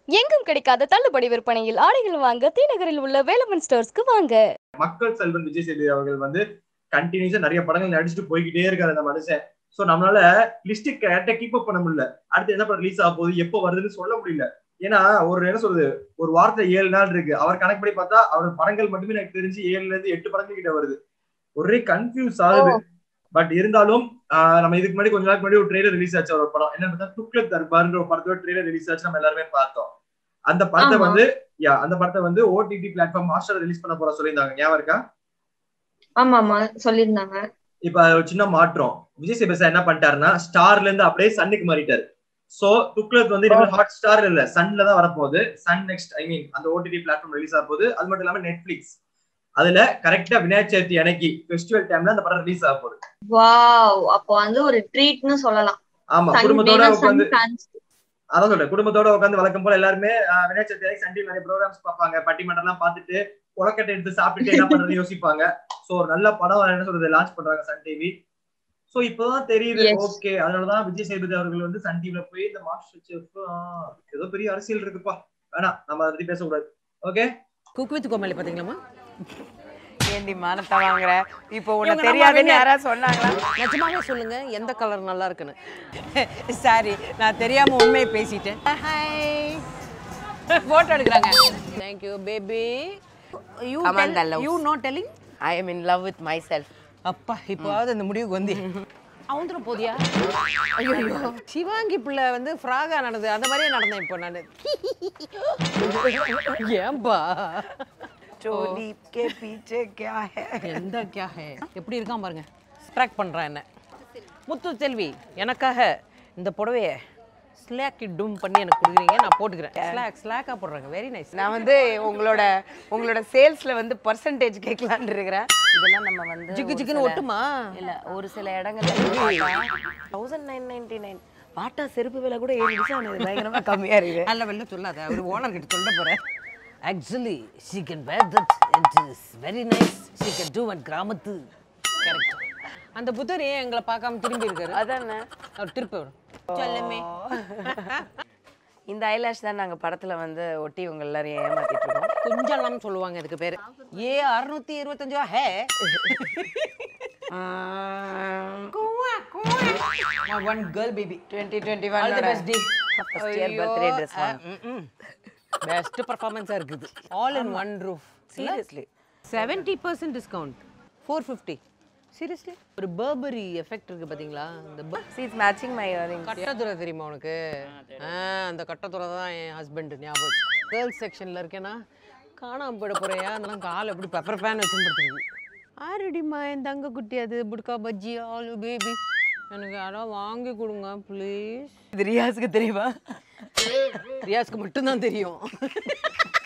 எங்கும் கிடைக்காத தள்ளுபடி விற்பனையில் ஆடைகள் வாங்க தீநகரில் உள்ள வேலவன் ஸ்டோர்ஸ்க்கு வாங்க மக்கள் செல்வன் விஜய் சேதுபதி அவர்கள் வந்து கண்டினியூஸா நிறைய படங்கள் நடிச்சுட்டு போய்கிட்டே இருக்காரு அந்த மனுஷன் சோ நம்மளால லிஸ்ட் கரெக்டா கீப் அப் பண்ண முடியல அடுத்து என்ன படம் ரிலீஸ் ஆக போகுது எப்போ வருதுன்னு சொல்ல முடியல ஏன்னா ஒரு என்ன சொல்றது ஒரு வாரத்துல ஏழு நாள் இருக்கு அவர் கணக்குப்படி பார்த்தா அவர் படங்கள் மட்டுமே எனக்கு தெரிஞ்சு ஏழுல இருந்து எட்டு படங்கள் கிட்ட வருது ஒரே கன்ஃபியூஸ் ஆகுது பட் இருந்தாலும் ஆஹ் நம்ம இதுக்கு முன்னாடி கொஞ்ச நாள் முன்னாடி ஒரு ட்ரெய்லர் ரிலீஸ் ஆச்சு ஒரு படம் என்ன பார்த்தா துக்ளக் தர்பார்ன்ற ஒரு படத்தோட ட்ரெய்லர் ரிலீஸ் ஆச்சு நம்ம எல்லாருமே பார்த்தோம் அந்த படத்தை ஆமா. வந்து யா அந்த படத்தை வந்து ஓடிடி பிளாட்ஃபார்ம் மாஸ்டர் ரிலீஸ் பண்ண போற சொல்லியிருந்தாங்க ஞாபகம் இருக்கா ஆமா ஆமா சொல்லியிருந்தாங்க இப்ப அது ஒரு சின்ன மாற்றம் விஜய் சேபசா என்ன பண்ணிட்டாருன்னா ஸ்டார்ல இருந்து அப்படியே சன்னுக்கு மாறிட்டாரு சோ துக்ளக் வந்து இனிமேல் ஹாட் ஸ்டார் இல்ல சன்ல தான் வரப்போகுது சன் நெக்ஸ்ட் ஐ மீன் அந்த ஓடிடி பிளாட்ஃபார்ம் ரிலீஸ் ஆக போகுது அது மட்டும் இல்லாம நெட்ஃபிளிக்ஸ் அதுல கரெக்டா விநாயகர் சதுர்த்தி அன்னைக்கு ஃபெஸ்டிவல் டைம்ல அந்த படம் ரிலீஸ் ஆக போகுது வாவ் அப்போ வந்து ஒரு ட்ரீட்னு சொல்லலாம் ஆமா Sun குடும்பத்தோட வேணும், Sun உட்காந்து fans. அதான் சொல்றேன் குடும்பத்தோட உட்காந்து வழக்கம் போல எல்லாருமே ஆஹ், விநாயகர் சதுர்த்தி அன்னைக்கு சண்டே நிறைய ப்ரோக்ராம்ஸ் பார்ப்பாங்க பட்டிமன்றம் எல்லாம் பார்த்துட்டு உலக்கட்டை எடுத்து சாப்பிட்டுட்டு என்ன பண்றது யோசிப்பாங்க சோ ஒரு நல்ல படம் என்ன சொல்றது லான்ச் பண்றாங்க சன் டிவி சோ இப்பதான் தெரியுது Yes. ஓகே அதனாலதான் விஜய் சேதுபதி அவர்கள் வந்து சன் டிவில போய் இந்த மாஸ்டர் செஃப் ஏதோ பெரிய அரசியல் இருக்குப்பா வேணாம் நம்ம அதை பத்தி பேசக்கூடாது ஓகே குக் வித் கோமாளி பாத்தீங்களாமா ஏண்டி மானத்தை வாங்குற இப்போ உன்னை இவங்க நம்ம தெரியாதுன்னு winner. யாராவது சொன்னாங்களா நிஜமாவே சொல்லுங்க எந்த கலர் நல்லா இருக்குன்னு சாரி நான் தெரியாம உண்மையை பேசிட்டேன் ஹாய் போட்டோ எடுக்கிறாங்க thank you baby you Come on, the loves. You know telling I am in love with myself அப்பா இப்போவாவது இந்த முடிவுக்கு வந்து அவந்துட போதியா ஐயோ சிவாங்கி பிள்ளை வந்து ஃப்ராகா நடந்தது அந்த மாதிரியே நடந்தேன் இப்போ நான் ஏன்பா चोली के पीछे क्या है எந்த கே ஹே எப்படி இருக்கான் பாருங்க ஸ்ப்ராக் பண்ணுறான் என்ன முத்து செல்வி எனக்காக இந்த புடவைய ஸ்லாக்கி டும் பண்ணி எனக்கு கொடுக்குறீங்க நான் போட்டுக்கிறேன் ஸ்லாக் ஸ்லாக்காக போடுறாங்க வெரி நைஸ் நான் வந்து உங்களோட உங்களோட சேல்ஸ்ல வந்து பர்சன்டேஜ் கேட்கலான்னு இருக்கிறேன் இதெல்லாம் நம்ம வந்து ஜிக்கு ஒரு ஜிக்குன்னு சில- ஒட்டுமா இல்ல ஒரு சில இடங்கள்ல தௌசண்ட் நைன் நைன்டி நைன் பாட்டா செருப்பு விலை கூட ஏழு நிமிஷம் அது பயங்கரமா கம்மியா இருக்கு நல்ல வெளில சொல்லாத அவர் ஓனர் கிட்ட சொல்ல போகிறேன் actually she can wear that it is very nice she can do one கிராமத்து கரெக்ட் அந்த புத்தர் ஏன் எங்களை பார்க்காம திரும்பி இருக்காரு அதானே அவர் திருப்பி வரும் சொல்லுமே இந்த ஐலாஷ் தான் நாங்க படத்துல வந்து ஒட்டி உங்க எல்லாரையும் ஏமாத்திட்டு இருக்கோம் குஞ்சலாம் சொல்லுவாங்க இதுக்கு பேரு ஏ அறுநூத்தி இருபத்தஞ்சு ரூபா hey one girl baby twenty twenty all the one best T First year birthday dress best பர்ஃபார்மன்ஸாக இருக்குது all in one roof seriously seventy percent discount four fifty seriously ஒரு பர்பரி எஃபெக்ட் இருக்கு பாத்தீங்களா இந்த bur- cheese matching my earrings கட்டத்துறை தெரியுமா உனக்கு ஆ அந்த கட்டத்துறை தான் என் ஹஸ்பண்ட் ஞாபகம் வச்சு கேர்ள்ஸ் செக்ஷனில் இருக்கேன்னா காணாம போயிட போறியா அதெல்லாம் கால் எப்படி பெப்பர் பேன் வச்சு படுத்துருக்கு ஆரடிமா என் தங்க குட்டி அது புட்கா பஜ்ஜி ஆலு பேபி எனக்கு யாராவது வாங்கி கொடுங்க ப்ளீஸ் இது ரியாஸுக்கு தெரியுமா ரியாஸ்க்கு மட்டும்தான் தெரியும்